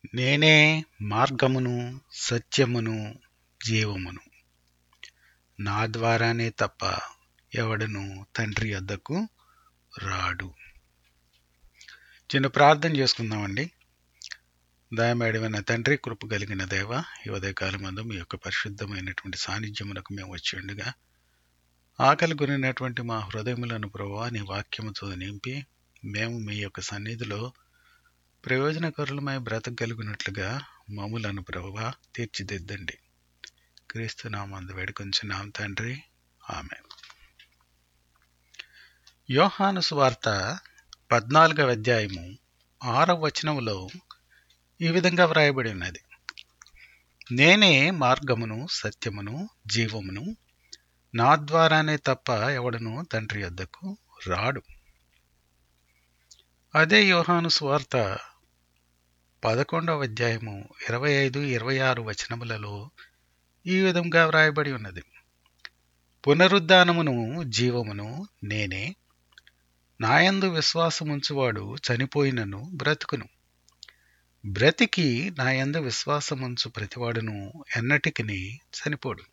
నేనే మార్గమును సత్యమును జీవమును నా ద్వారానే తప్ప ఎవడను తండ్రి వద్దకు రాడు చిన్న ప్రార్థన చేసుకుందామండి దయమేడమైన తండ్రి కృప కలిగిన దేవ ఈ ఉదయకాలం మందు మీ యొక్క పరిశుద్ధమైనటువంటి సాన్నిధ్యమునకు మేము వచ్చి ఉండగా ఆకలి గురినటువంటి మా హృదయములను ప్రభావ నీ వాక్యముతో నింపి మేము మీ యొక్క సన్నిధిలో ప్రయోజనకరులమై బ్రతకగలిగినట్లుగా మమ్ములను ప్రభావ తీర్చిదిద్దండి క్రీస్తు నామందు వేడుకొంచున్నాం తండ్రి ఆమె యోహాను సువార్త పద్నాలుగవ అధ్యాయము ఆరవ వచనములో ఈ విధంగా వ్రాయబడి ఉన్నది నేనే మార్గమును సత్యమును జీవమును నా ద్వారానే తప్ప ఎవడను తండ్రి వద్దకు రాడు అదే యోహాను స్వార్త పదకొండవ అధ్యాయము ఇరవై ఐదు ఇరవై ఆరు వచనములలో ఈ విధంగా వ్రాయబడి ఉన్నది పునరుద్ధానమును జీవమును నేనే నాయందు విశ్వాసముంచువాడు చనిపోయినను బ్రతుకును బ్రతికి నాయందు విశ్వాసముంచు ప్రతివాడును ఎన్నటికి చనిపోడు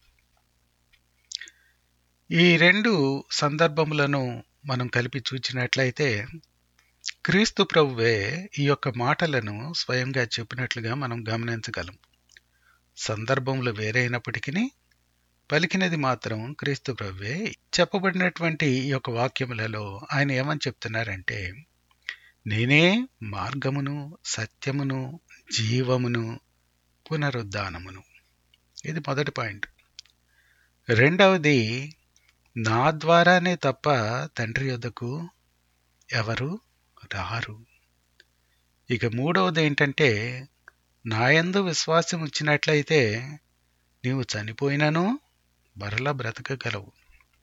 ఈ రెండు సందర్భములను మనం కలిపి చూచినట్లయితే క్రీస్తు ప్రభువే ఈ యొక్క మాటలను స్వయంగా చెప్పినట్లుగా మనం గమనించగలం సందర్భములు వేరైనప్పటికీ పలికినది మాత్రం క్రీస్తు ప్రభువే చెప్పబడినటువంటి ఈ యొక్క వాక్యములలో ఆయన ఏమని చెప్తున్నారంటే నేనే మార్గమును సత్యమును జీవమును పునరుద్ధానమును ఇది మొదటి పాయింట్ రెండవది నా ద్వారానే తప్ప తండ్రి యొద్దకు ఎవరు రారు ఇక మూడవది ఏంటంటే నాయందు విశ్వాసం వచ్చినట్లయితే నీవు చనిపోయినను మరలా బ్రతకగలవు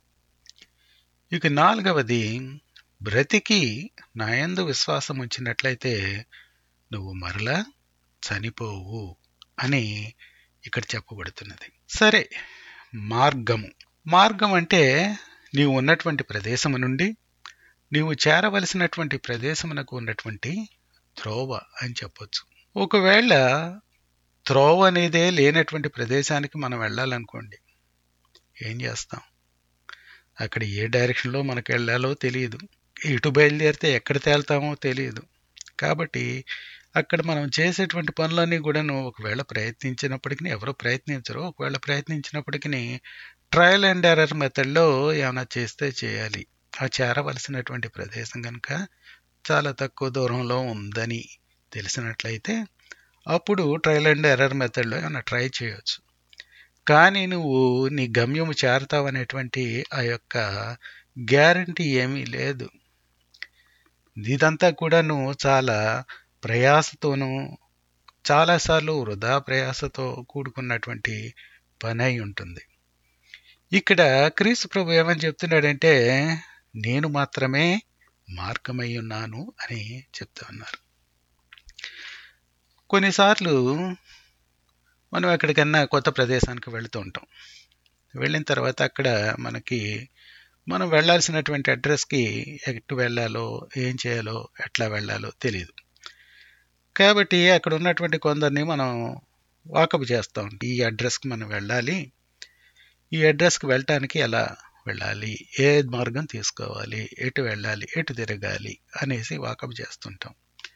ఇక నాలుగవది బ్రతికి నాయందు విశ్వాసం వచ్చినట్లయితే నువ్వు మరలా చనిపోవు అని ఇక్కడ చెప్పబడుతున్నది సరే మార్గము మార్గం అంటే నీవు ఉన్నటువంటి ప్రదేశము నుండి నీవు చేరవలసినటువంటి ప్రదేశమునకు ఉన్నటువంటి త్రోవ అని చెప్పొచ్చు ఒకవేళ త్రోవ అనేదే లేనటువంటి ప్రదేశానికి మనం వెళ్ళాలనుకోండి ఏం చేస్తాం అక్కడ ఏ డైరెక్షన్లో మనకు వెళ్ళాలో తెలియదు ఇటు బయలుదేరితే ఎక్కడ తేల్తామో తెలియదు కాబట్టి అక్కడ మనం చేసేటువంటి పనులన్నీ కూడాను ఒకవేళ ప్రయత్నించినప్పటికీ ఎవరు ప్రయత్నించరు ఒకవేళ ప్రయత్నించినప్పటికీ ట్రయల్ అండ్ ఎర్రర్ మెథడ్లో ఏమైనా చేస్తే చేయాలి ఆ చేరవలసినటువంటి ప్రదేశం కనుక చాలా తక్కువ దూరంలో ఉందని తెలిసినట్లయితే అప్పుడు ట్రయల్ అండ్ ఎర్రర్ మెథడ్లో ఏమైనా ట్రై చేయొచ్చు కానీ నువ్వు నీ గమ్యము చేరతావనేటువంటి ఆ యొక్క గ్యారంటీ ఏమీ లేదు ఇదంతా కూడా నువ్వు చాలా ప్రయాసతోనూ చాలాసార్లు వృధా ప్రయాసతో కూడుకున్నటువంటి పని అయి ఉంటుంది ఇక్కడ క్రీస్తు ప్రభు ఏమని చెప్తున్నాడంటే నేను మాత్రమే మార్గమై ఉన్నాను అని చెప్తా ఉన్నారు కొన్నిసార్లు మనం ఎక్కడికన్నా కొత్త ప్రదేశానికి వెళుతూ ఉంటాం వెళ్ళిన తర్వాత అక్కడ మనకి మనం వెళ్ళాల్సినటువంటి అడ్రస్కి ఎటు వెళ్ళాలో ఏం చేయాలో ఎట్లా వెళ్ళాలో తెలియదు కాబట్టి అక్కడ ఉన్నటువంటి కొందరిని మనం వాకప్ చేస్తూ ఉంటాం ఈ అడ్రస్కి మనం వెళ్ళాలి ఈ అడ్రస్కి వెళ్ళటానికి ఎలా వెళ్ళాలి ఏ మార్గం తీసుకోవాలి ఎటు వెళ్ళాలి ఎటు తిరగాలి అనేసి వాకప్ చేస్తుంటాం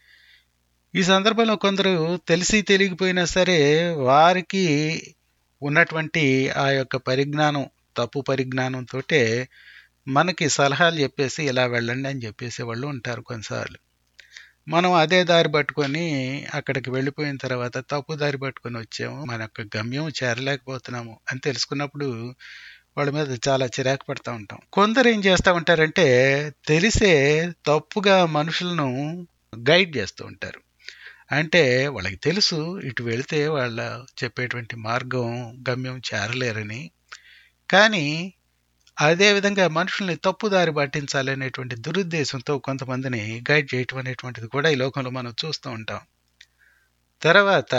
ఈ సందర్భంలో కొందరు తెలిసి తెలియకపోయినా సరే వారికి ఉన్నటువంటి ఆ యొక్క పరిజ్ఞానం తప్పు పరిజ్ఞానంతో మనకి సలహాలు చెప్పేసి ఇలా వెళ్ళండి అని చెప్పేసి వాళ్ళు ఉంటారు కొన్నిసార్లు మనం అదే దారి పట్టుకొని అక్కడికి వెళ్ళిపోయిన తర్వాత తప్పు దారి పట్టుకొని వచ్చాము మన యొక్క గమ్యం చేరలేకపోతున్నాము అని తెలుసుకున్నప్పుడు వాళ్ళ మీద చాలా చిరాకు పడుతూ ఉంటాం కొందరు ఏం చేస్తూ ఉంటారంటే తెలిసే తప్పుగా మనుషులను గైడ్ చేస్తూ ఉంటారు అంటే వాళ్ళకి తెలుసు ఇటు వెళితే వాళ్ళ చెప్పేటువంటి మార్గం గమ్యం చేరలేరని కానీ అదేవిధంగా మనుషుల్ని తప్పుదారి పట్టించాలనేటువంటి దురుద్దేశంతో కొంతమందిని గైడ్ చేయటం అనేటువంటిది కూడా ఈ లోకంలో మనం చూస్తూ ఉంటాం తర్వాత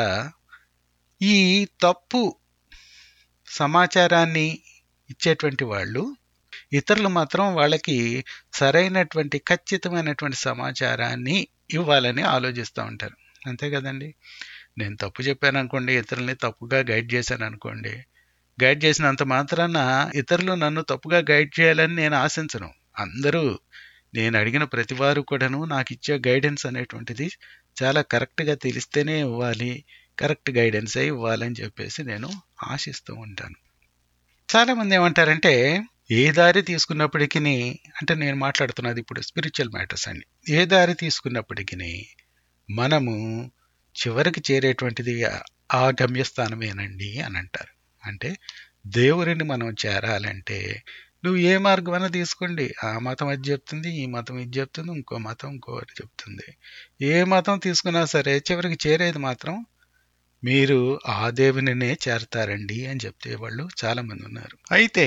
ఈ తప్పు సమాచారాన్ని ఇచ్చేటువంటి వాళ్ళు ఇతరులు మాత్రం వాళ్ళకి సరైనటువంటి ఖచ్చితమైనటువంటి సమాచారాన్ని ఇవ్వాలని ఆలోచిస్తూ ఉంటారు అంతే కదండి నేను తప్పు చెప్పాను అనుకోండి ఇతరుల్ని తప్పుగా గైడ్ చేశాను అనుకోండి గైడ్ చేసినంత మాత్రాన ఇతరులు నన్ను తప్పుగా గైడ్ చేయాలని నేను ఆశించను అందరూ నేను అడిగిన ప్రతి వారు కూడాను నాకు ఇచ్చే గైడెన్స్ అనేటువంటిది చాలా కరెక్ట్గా తెలిస్తేనే ఇవ్వాలి కరెక్ట్ గైడెన్సే ఇవ్వాలని చెప్పేసి నేను ఆశిస్తూ ఉంటాను చాలామంది ఏమంటారంటే ఏ దారి తీసుకున్నప్పటికీ అంటే నేను మాట్లాడుతున్నది ఇప్పుడు స్పిరిచువల్ మ్యాటర్స్ అండి ఏ దారి తీసుకున్నప్పటికీ మనము చివరికి చేరేటువంటిది ఆ గమ్యస్థానమేనండి అని అంటారు అంటే దేవుడిని మనం చేరాలంటే నువ్వు ఏ మార్గమైనా తీసుకోండి ఆ మతం అది చెప్తుంది ఈ మతం ఇది చెప్తుంది ఇంకో మతం ఇంకోటి చెప్తుంది ఏ మతం తీసుకున్నా సరే చివరికి చేరేది మాత్రం మీరు ఆ దేవునినే చేరతారండి అని చెప్తే వాళ్ళు చాలామంది ఉన్నారు అయితే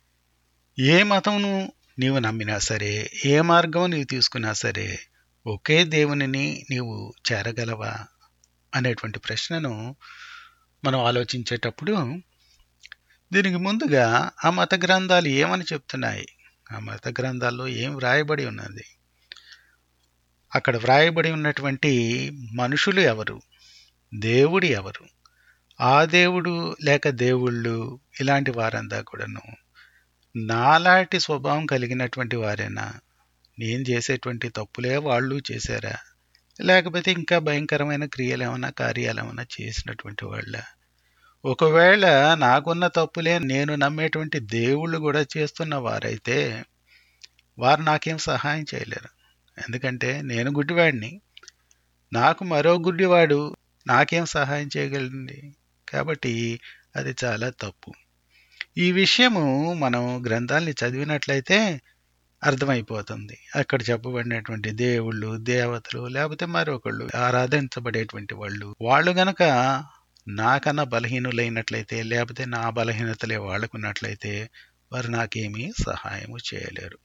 ఏ మతంను నీవు నమ్మినా సరే ఏ మార్గం నీవు తీసుకున్నా సరే ఒకే దేవునిని నీవు చేరగలవా అనేటువంటి ప్రశ్నను మనం ఆలోచించేటప్పుడు దీనికి ముందుగా ఆ మత గ్రంథాలు ఏమని చెప్తున్నాయి ఆ మత గ్రంథాల్లో ఏం వ్రాయబడి ఉన్నది అక్కడ వ్రాయబడి ఉన్నటువంటి మనుషులు ఎవరు దేవుడు ఎవరు ఆ దేవుడు లేక దేవుళ్ళు ఇలాంటి వారంతా కూడాను నాలాంటి స్వభావం కలిగినటువంటి వారేనా నేను చేసేటువంటి తప్పులే వాళ్ళు చేశారా లేకపోతే ఇంకా భయంకరమైన క్రియలు ఏమైనా కార్యాలు ఏమైనా చేసినటువంటి వాళ్ళ ఒకవేళ నాకున్న తప్పులే నేను నమ్మేటువంటి దేవుళ్ళు కూడా చేస్తున్న వారైతే వారు నాకేం సహాయం చేయలేరు ఎందుకంటే నేను గుడ్డివాడిని నాకు మరో గుడ్డివాడు నాకేం సహాయం చేయగలండి కాబట్టి అది చాలా తప్పు ఈ విషయము మనం గ్రంథాల్ని చదివినట్లయితే అర్థమైపోతుంది అక్కడ చెప్పబడినటువంటి దేవుళ్ళు దేవతలు లేకపోతే మరొకళ్ళు ఆరాధించబడేటువంటి వాళ్ళు వాళ్ళు గనక నాకన్నా బలహీనులైనట్లయితే లేకపోతే నా బలహీనతలే వాళ్ళకున్నట్లయితే వారు నాకేమీ సహాయము చేయలేరు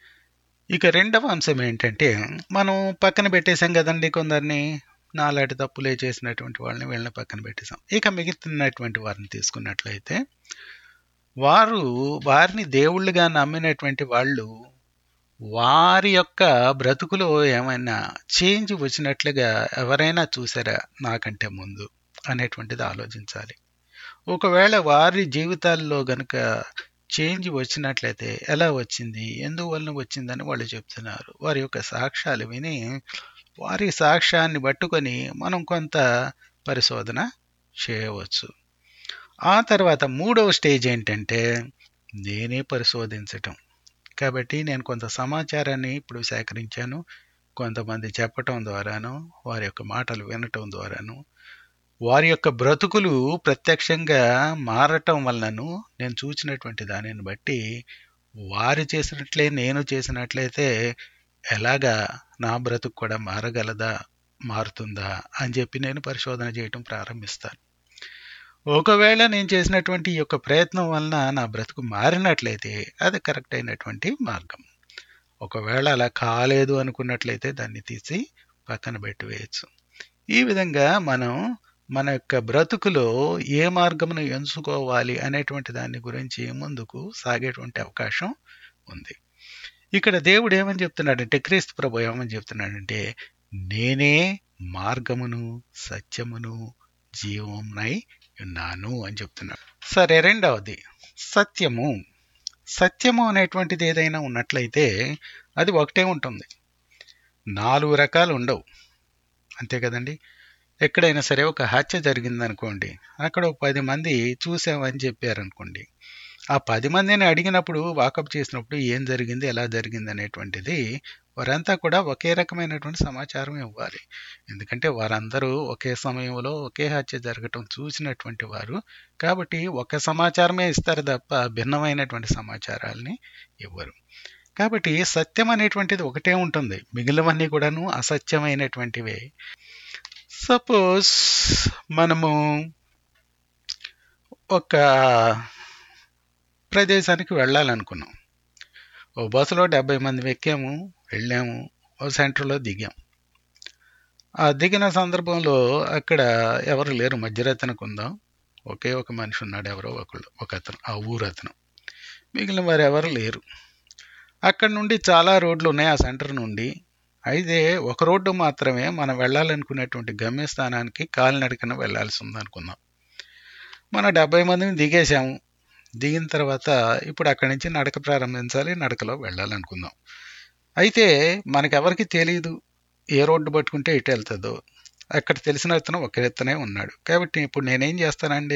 ఇక రెండవ అంశం ఏంటంటే మనం పక్కన పెట్టేశాం కదండి కొందరిని నాలాంటి తప్పులే చేసినటువంటి వాళ్ళని వీళ్ళని పక్కన పెట్టేశాం ఇక మిగుతున్నటువంటి వారిని తీసుకున్నట్లయితే వారు వారిని దేవుళ్ళుగా నమ్మినటువంటి వాళ్ళు వారి యొక్క బ్రతుకులో ఏమైనా చేంజ్ వచ్చినట్లుగా ఎవరైనా చూసారా నాకంటే ముందు అనేటువంటిది ఆలోచించాలి ఒకవేళ వారి జీవితాల్లో గనుక చేంజ్ వచ్చినట్లయితే ఎలా వచ్చింది ఎందువలన వచ్చిందని వాళ్ళు చెప్తున్నారు వారి యొక్క సాక్ష్యాలు విని వారి సాక్ష్యాన్ని పట్టుకొని మనం కొంత పరిశోధన చేయవచ్చు ఆ తర్వాత మూడవ స్టేజ్ ఏంటంటే నేనే పరిశోధించటం కాబట్టి నేను కొంత సమాచారాన్ని ఇప్పుడు సేకరించాను కొంతమంది చెప్పటం ద్వారాను వారి యొక్క మాటలు వినటం ద్వారాను వారి యొక్క బ్రతుకులు ప్రత్యక్షంగా మారటం వలనను నేను చూసినటువంటి దానిని బట్టి వారు చేసినట్లే నేను చేసినట్లయితే ఎలాగా నా బ్రతుకు కూడా మారగలదా మారుతుందా అని చెప్పి నేను పరిశోధన చేయటం ప్రారంభిస్తాను ఒకవేళ నేను చేసినటువంటి ఈ యొక్క ప్రయత్నం వలన నా బ్రతుకు మారినట్లయితే అది కరెక్ట్ అయినటువంటి మార్గం ఒకవేళ అలా కాలేదు అనుకున్నట్లయితే దాన్ని తీసి పక్కన పెట్టివేయచ్చు ఈ విధంగా మనం మన యొక్క బ్రతుకులో ఏ మార్గమును ఎంచుకోవాలి అనేటువంటి దాని గురించి ముందుకు సాగేటువంటి అవకాశం ఉంది ఇక్కడ దేవుడు ఏమని చెప్తున్నాడంటే క్రీస్తు ప్రభు ఏమని చెప్తున్నాడంటే నేనే మార్గమును సత్యమును జీవమునై ఉన్నాను అని చెప్తున్నాడు సరే రెండవది సత్యము సత్యము అనేటువంటిది ఏదైనా ఉన్నట్లయితే అది ఒకటే ఉంటుంది నాలుగు రకాలు ఉండవు అంతే కదండి ఎక్కడైనా సరే ఒక హత్య జరిగిందనుకోండి అక్కడ ఒక పది మంది చూసామని చెప్పారనుకోండి ఆ పది మందిని అడిగినప్పుడు వాకప్ చేసినప్పుడు ఏం జరిగింది ఎలా జరిగింది అనేటువంటిది వారంతా కూడా ఒకే రకమైనటువంటి సమాచారం ఇవ్వాలి ఎందుకంటే వారందరూ ఒకే సమయంలో ఒకే హత్య జరగటం చూసినటువంటి వారు కాబట్టి ఒక సమాచారమే ఇస్తారు తప్ప భిన్నమైనటువంటి సమాచారాలని ఇవ్వరు కాబట్టి సత్యం అనేటువంటిది ఒకటే ఉంటుంది మిగిలినవన్నీ కూడాను అసత్యమైనటువంటివే సపోజ్ మనము ఒక ప్రదేశానికి వెళ్ళాలనుకున్నాం ఓ బస్సులో డెబ్బై మంది ఎక్కాము వెళ్ళాము ఓ సెంటర్లో దిగాం ఆ దిగిన సందర్భంలో అక్కడ ఎవరు లేరు మధ్యరతనకు ఉందాం ఒకే ఒక మనిషి ఉన్నాడు ఎవరో ఒకళ్ళు ఒక అతను ఆ ఊరు అతను మిగిలిన వారు ఎవరు లేరు అక్కడ నుండి చాలా రోడ్లు ఉన్నాయి ఆ సెంటర్ నుండి అయితే ఒక రోడ్డు మాత్రమే మనం వెళ్ళాలనుకునేటువంటి గమ్యస్థానానికి కాలినడకన వెళ్ళాల్సి ఉందనుకుందాం మనం డెబ్బై మందిని దిగేసాము దిగిన తర్వాత ఇప్పుడు అక్కడి నుంచి నడక ప్రారంభించాలి నడకలో వెళ్ళాలనుకుందాం అయితే మనకెవరికి తెలియదు ఏ రోడ్డు పట్టుకుంటే ఇటు వెళ్తుందో అక్కడ తెలిసిన అతను ఒక ఎత్తనే ఉన్నాడు కాబట్టి ఇప్పుడు నేనేం చేస్తానండి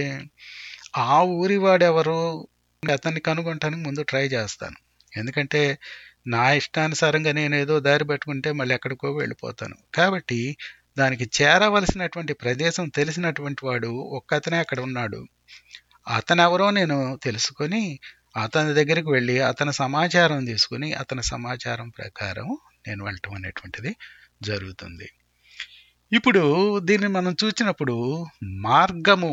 ఆ ఊరి వాడెవరో అతన్ని కనుగొనటానికి ముందు ట్రై చేస్తాను ఎందుకంటే నా ఇష్టానుసారంగా నేను ఏదో దారి పెట్టుకుంటే మళ్ళీ ఎక్కడికో వెళ్ళిపోతాను కాబట్టి దానికి చేరవలసినటువంటి ప్రదేశం తెలిసినటువంటి వాడు ఒక్కతనే అక్కడ ఉన్నాడు అతను ఎవరో నేను తెలుసుకొని అతని దగ్గరికి వెళ్ళి అతని సమాచారం తీసుకుని అతని సమాచారం ప్రకారం నేను వెళ్ళటం అనేటువంటిది జరుగుతుంది ఇప్పుడు దీన్ని మనం చూసినప్పుడు మార్గము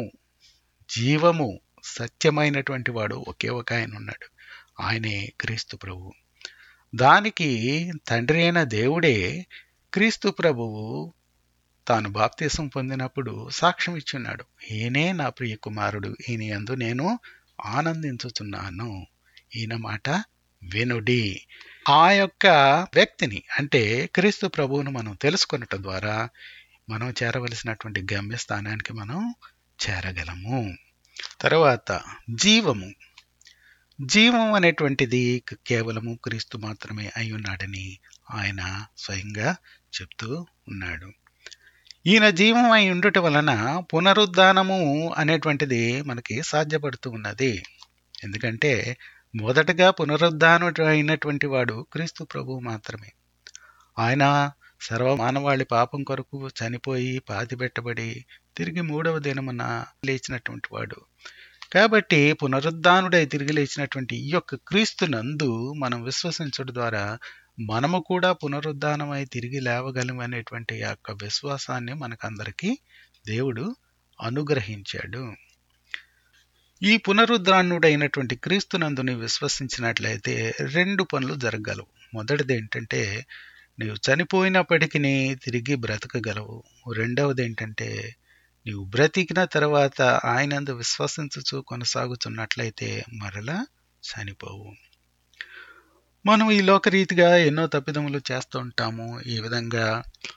జీవము సత్యమైనటువంటి వాడు ఒకే ఒక ఆయన ఉన్నాడు ఆయనే క్రీస్తు ప్రభువు దానికి తండ్రి అయిన దేవుడే క్రీస్తు ప్రభువు తాను బాప్తీసం పొందినప్పుడు సాక్ష్యం ఇచ్చున్నాడు ఈయనే నా ప్రియ కుమారుడు ఈయన యందు నేను ఆనందించుచున్నాను ఈయన మాట వినుడి ఆ యొక్క వ్యక్తిని అంటే క్రీస్తు ప్రభువును మనం తెలుసుకొనటం ద్వారా మనం చేరవలసినటువంటి గమ్యస్థానానికి మనం చేరగలము తర్వాత జీవము జీవం అనేటువంటిది కేవలము క్రీస్తు మాత్రమే అయి ఉన్నాడని ఆయన స్వయంగా చెప్తూ ఉన్నాడు ఈయన జీవం అయి ఉండుట వలన పునరుద్ధానము అనేటువంటిది మనకి సాధ్యపడుతూ ఉన్నది ఎందుకంటే మొదటగా పునరుద్ధానుడు అయినటువంటి వాడు క్రీస్తు ప్రభువు మాత్రమే ఆయన సర్వ మానవాళి పాపం కొరకు చనిపోయి పాతిపెట్టబడి తిరిగి మూడవ దినమున లేచినటువంటి వాడు కాబట్టి పునరుద్ధానుడై తిరిగి లేచినటువంటి ఈ యొక్క క్రీస్తునందు మనం విశ్వసించడం ద్వారా మనము కూడా పునరుద్ధానమై తిరిగి లేవగలం అనేటువంటి ఆ యొక్క విశ్వాసాన్ని మనకందరికీ దేవుడు అనుగ్రహించాడు ఈ పునరుద్ధానుడైనటువంటి క్రీస్తునందుని విశ్వసించినట్లయితే రెండు పనులు జరగగలవు మొదటిది ఏంటంటే నీవు చనిపోయినప్పటికీ తిరిగి బ్రతకగలవు రెండవది ఏంటంటే నీవు బ్రతికిన తర్వాత ఆయనందు విశ్వసించుచు కొనసాగుతున్నట్లయితే మరలా చనిపోవు మనం ఈ లోకరీతిగా ఎన్నో తప్పిదములు చేస్తూ ఉంటాము ఈ విధంగా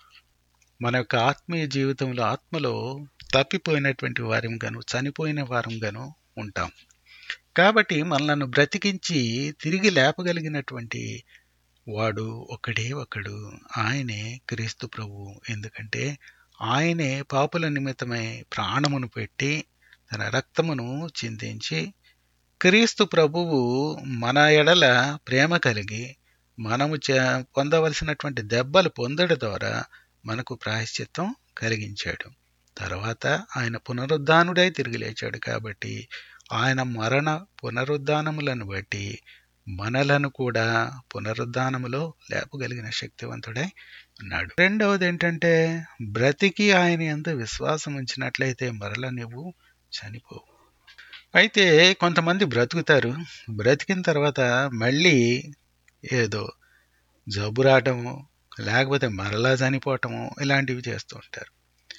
మన యొక్క ఆత్మీయ జీవితంలో ఆత్మలో తప్పిపోయినటువంటి వారంగాను చనిపోయిన వారంగాను ఉంటాం కాబట్టి మనలను బ్రతికించి తిరిగి లేపగలిగినటువంటి వాడు ఒకడే ఒకడు ఆయనే క్రీస్తు ప్రభు ఎందుకంటే ఆయనే పాపుల నిమిత్తమై ప్రాణమును పెట్టి తన రక్తమును చిందించి క్రీస్తు ప్రభువు మన ఎడల ప్రేమ కలిగి మనము చే- పొందవలసినటువంటి దెబ్బలు పొందడం ద్వారా మనకు ప్రాయశ్చిత్తం కలిగించాడు తర్వాత ఆయన పునరుద్ధానుడై తిరిగి లేచాడు కాబట్టి ఆయన మరణ పునరుద్ధానములను బట్టి మనలను కూడా పునరుద్ధానములో లేపగలిగిన శక్తివంతుడై ఉన్నాడు రెండవది ఏంటంటే బ్రతికి ఆయన ఎంత విశ్వాసం ఉంచినట్లయితే మరల నువ్వు చనిపోవు అయితే కొంతమంది బ్రతుకుతారు బ్రతికిన తర్వాత మళ్ళీ ఏదో జబ్బు రావటము లేకపోతే మరలా చనిపోవటము ఇలాంటివి చేస్తూ ఉంటారు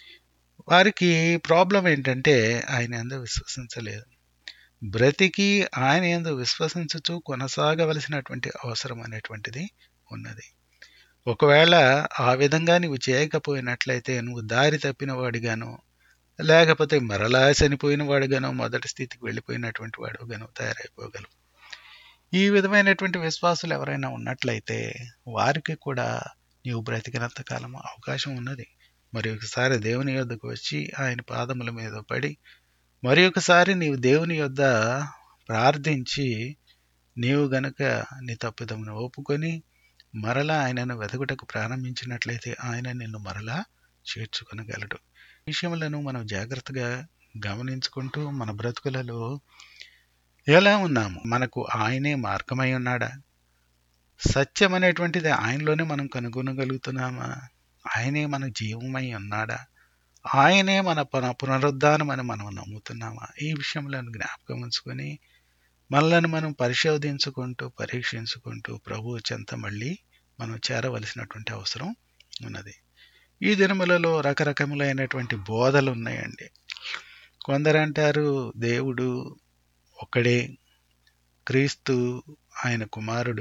వారికి ప్రాబ్లం ఏంటంటే ఆయన ఎందు విశ్వసించలేదు బ్రతికి ఆయన ఎందు విశ్వసించుచు కొనసాగవలసినటువంటి అవసరం అనేటువంటిది ఉన్నది ఒకవేళ ఆ విధంగా నువ్వు చేయకపోయినట్లయితే నువ్వు దారి తప్పిన వాడిగాను లేకపోతే మరలా చనిపోయిన వాడుగానో మొదటి స్థితికి వెళ్ళిపోయినటువంటి వాడుగానో తయారైపోగలవు ఈ విధమైనటువంటి విశ్వాసులు ఎవరైనా ఉన్నట్లయితే వారికి కూడా నీవు బ్రతికినంత కాలం అవకాశం ఉన్నది మరి ఒకసారి దేవుని యొద్దకు వచ్చి ఆయన పాదముల మీద పడి మరి ఒకసారి నీవు దేవుని యొద్ద ప్రార్థించి నీవు గనుక నీ తప్పిదమును ఒప్పుకొని మరలా ఆయనను వెతకుటకు ప్రారంభించినట్లయితే ఆయన నిన్ను మరలా చేర్చుకొనగలడు విషయములను మనం జాగ్రత్తగా గమనించుకుంటూ మన బ్రతుకులలో ఎలా ఉన్నాము మనకు ఆయనే మార్గమై ఉన్నాడా సత్యం అనేటువంటిది ఆయనలోనే మనం కనుగొనగలుగుతున్నామా ఆయనే మన జీవమై ఉన్నాడా ఆయనే మన పన పునరుద్ధానం అని మనం నమ్ముతున్నామా ఈ విషయంలో జ్ఞాపకం ఉంచుకొని మనలను మనం పరిశోధించుకుంటూ పరీక్షించుకుంటూ ప్రభు చెంత మళ్ళీ మనం చేరవలసినటువంటి అవసరం ఉన్నది ఈ దినములలో రకరకములైనటువంటి బోధలు ఉన్నాయండి కొందరు అంటారు దేవుడు ఒక్కడే క్రీస్తు ఆయన కుమారుడు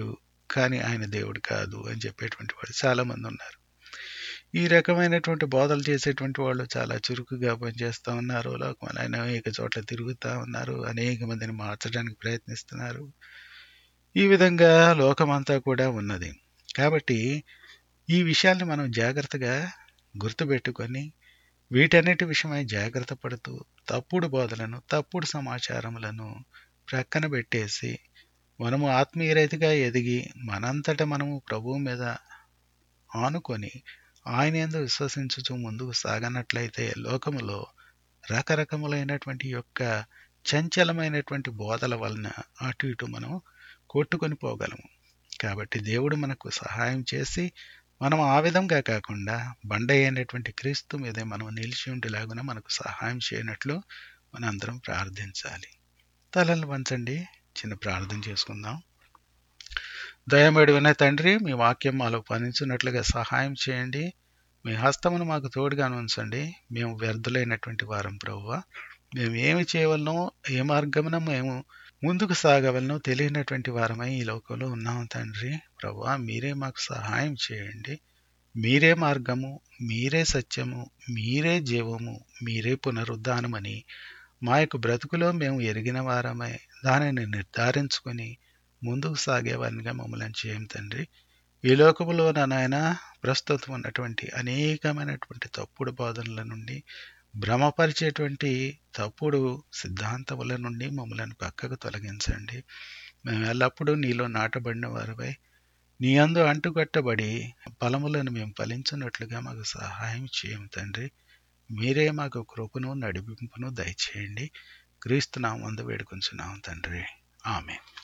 కానీ ఆయన దేవుడు కాదు అని చెప్పేటువంటి వాళ్ళు చాలా మంది ఉన్నారు ఈ రకమైనటువంటి బోధలు చేసేటువంటి వాళ్ళు చాలా చురుకుగా పనిచేస్తూ ఉన్నారు లోకమైన అనేక చోట్ల తిరుగుతూ ఉన్నారు అనేక మందిని మార్చడానికి ప్రయత్నిస్తున్నారు ఈ విధంగా లోకమంతా కూడా ఉన్నది కాబట్టి ఈ విషయాల్ని మనం జాగ్రత్తగా గుర్తుపెట్టుకొని వీటన్నిటి విషయమై జాగ్రత్త పడుతూ తప్పుడు బోధలను తప్పుడు సమాచారములను ప్రక్కన పెట్టేసి మనము ఆత్మీయ రీతిగా ఎదిగి మనంతట మనము ప్రభువు మీద ఆనుకొని ఆయన ఎందు విశ్వసించుచు ముందుకు సాగనట్లయితే లోకములో రకరకములైనటువంటి యొక్క చంచలమైనటువంటి బోధల వలన అటు ఇటు మనం కొట్టుకొని పోగలము కాబట్టి దేవుడు మనకు సహాయం చేసి మనం ఆ విధంగా కాకుండా బండ అయినటువంటి క్రీస్తు మీదే మనం నిలిచి ఉండేలాగున మనకు సహాయం చేయనట్లు మనందరం ప్రార్థించాలి తలలు వంచండి చిన్న ప్రార్థన చేసుకుందాం దయమేడువనే తండ్రి మీ వాక్యం మాలో పనించున్నట్లుగా సహాయం చేయండి మీ హస్తమును మాకు తోడుగా ఉంచండి మేము వ్యర్థులైనటువంటి వారం ప్రభువ మేము ఏమి చేయవలనో ఏ మార్గమున మేము ముందుకు సాగవలనో తెలియనటువంటి వారమై ఈ లోకంలో ఉన్నాము తండ్రి ప్రభా మీరే మాకు సహాయం చేయండి మీరే మార్గము మీరే సత్యము మీరే జీవము మీరే పునరుద్ధానమని మా యొక్క బ్రతుకులో మేము ఎరిగిన వారమై దానిని నిర్ధారించుకొని ముందుకు సాగేవారినిగా మమ్మల్ని చేయం తండ్రి ఈ లోకములో నాయన ప్రస్తుతం ఉన్నటువంటి అనేకమైనటువంటి తప్పుడు బోధనల నుండి భ్రమపరిచేటువంటి తప్పుడు సిద్ధాంతముల నుండి మమ్మల్ని పక్కకు తొలగించండి మేము ఎల్లప్పుడూ నీలో నాటబడిన వారిపై నీ అందు అంటుకట్టబడి ఫలములను మేము ఫలించినట్లుగా మాకు సహాయం చేయం తండ్రి మీరే మాకు కృపను నడిపింపును దయచేయండి క్రీస్తు నామందు వేడుకొంచున్నాం తండ్రి ఆమె